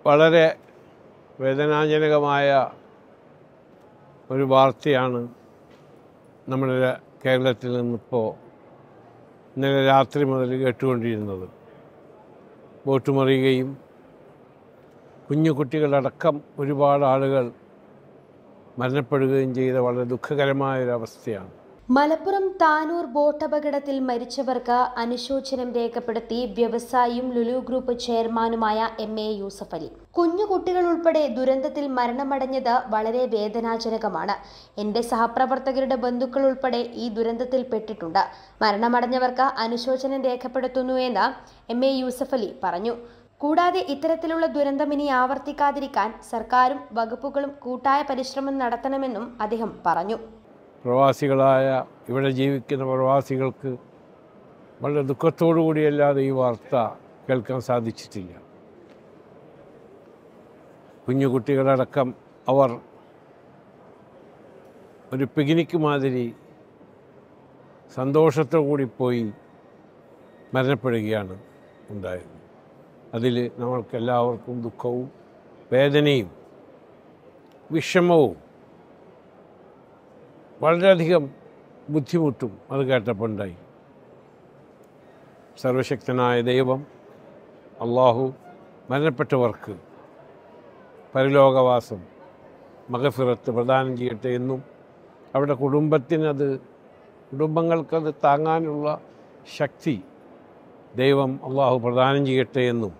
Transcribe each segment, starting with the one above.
വളരെ വേദനാജനകമായ ഒരു വാർത്തയാണ് നമ്മുടെ കേരളത്തിൽ നിന്നിപ്പോൾ ഇന്നലെ രാത്രി മുതൽ കേട്ടുകൊണ്ടിരുന്നത് ബോട്ട് മറിയുകയും കുഞ്ഞു കുട്ടികളടക്കം ഒരുപാട് ആളുകൾ മരണപ്പെടുകയും ചെയ്ത വളരെ ദുഃഖകരമായ ഒരു അവസ്ഥയാണ് മലപ്പുറം താനൂർ ബോട്ടപകടത്തിൽ മരിച്ചവർക്ക് അനുശോചനം രേഖപ്പെടുത്തി വ്യവസായിയും ലുലു ഗ്രൂപ്പ് ചെയർമാനുമായ എം എ യൂസഫ് അലി കുഞ്ഞു കുട്ടികൾ ഉൾപ്പെടെ ദുരന്തത്തിൽ മരണമടഞ്ഞത് വളരെ വേദനാജനകമാണ് എന്റെ സഹപ്രവർത്തകരുടെ ബന്ധുക്കൾ ഉൾപ്പെടെ ഈ ദുരന്തത്തിൽ പെട്ടിട്ടുണ്ട് മരണമടഞ്ഞവർക്ക് അനുശോചനം രേഖപ്പെടുത്തുന്നു എന്ന് എം എ യൂസഫ് അലി പറഞ്ഞു കൂടാതെ ഇത്തരത്തിലുള്ള ദുരന്തം ഇനി ആവർത്തിക്കാതിരിക്കാൻ സർക്കാരും വകുപ്പുകളും കൂട്ടായ പരിശ്രമം നടത്തണമെന്നും അദ്ദേഹം പറഞ്ഞു പ്രവാസികളായ ഇവിടെ ജീവിക്കുന്ന പ്രവാസികൾക്ക് വളരെ ദുഃഖത്തോടു കൂടിയല്ലാതെ ഈ വാർത്ത കേൾക്കാൻ സാധിച്ചിട്ടില്ല കുഞ്ഞു കുട്ടികളടക്കം അവർ ഒരു പിക്നിക്ക് മാതിരി സന്തോഷത്തോടു കൂടി പോയി മരണപ്പെടുകയാണ് ഉണ്ടായത് അതിൽ നമ്മൾക്ക് എല്ലാവർക്കും ദുഃഖവും വേദനയും വിഷമവും വളരെയധികം ബുദ്ധിമുട്ടും അത് കേട്ടപ്പോൾ ഉണ്ടായി സർവശക്തനായ ദൈവം അള്ളാഹു മരണപ്പെട്ടവർക്ക് പരലോകവാസം മകഫിറത്ത് പ്രദാനം ചെയ്യട്ടെ എന്നും അവിടെ കുടുംബത്തിനത് കുടുംബങ്ങൾക്കത് താങ്ങാനുള്ള ശക്തി ദൈവം അള്ളാഹു പ്രദാനം ചെയ്യട്ടെ എന്നും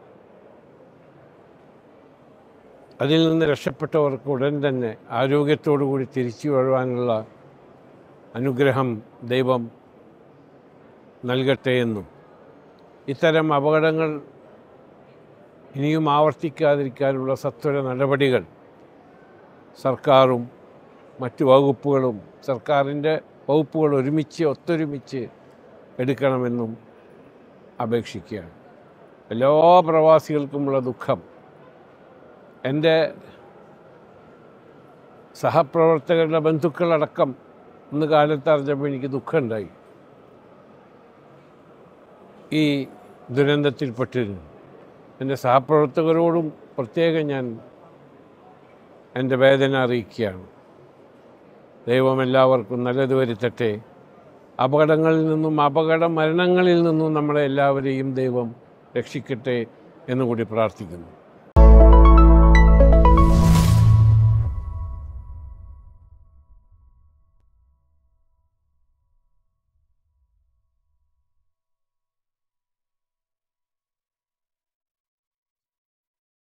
അതിൽ നിന്ന് രക്ഷപ്പെട്ടവർക്ക് ഉടൻ തന്നെ ആരോഗ്യത്തോടു കൂടി തിരിച്ചു വരുവാനുള്ള അനുഗ്രഹം ദൈവം നൽകട്ടെ എന്നും ഇത്തരം അപകടങ്ങൾ ഇനിയും ആവർത്തിക്കാതിരിക്കാനുള്ള സത്വര നടപടികൾ സർക്കാരും മറ്റു വകുപ്പുകളും സർക്കാരിൻ്റെ വകുപ്പുകൾ ഒരുമിച്ച് ഒത്തൊരുമിച്ച് എടുക്കണമെന്നും അപേക്ഷിക്കുകയാണ് എല്ലാ പ്രവാസികൾക്കുമുള്ള ദുഃഖം എൻ്റെ സഹപ്രവർത്തകരുടെ ബന്ധുക്കളടക്കം ഇന്ന് കാലത്ത് അറിഞ്ഞപ്പോൾ എനിക്ക് ദുഃഖമുണ്ടായി ഈ ദുരന്തത്തിൽപ്പെട്ടിരുന്നു എൻ്റെ സഹപ്രവർത്തകരോടും പ്രത്യേകം ഞാൻ എൻ്റെ വേദന അറിയിക്കുകയാണ് ദൈവം എല്ലാവർക്കും നല്ലത് വരുത്തട്ടെ അപകടങ്ങളിൽ നിന്നും അപകട മരണങ്ങളിൽ നിന്നും നമ്മളെ എല്ലാവരെയും ദൈവം രക്ഷിക്കട്ടെ എന്നുകൂടി പ്രാർത്ഥിക്കുന്നു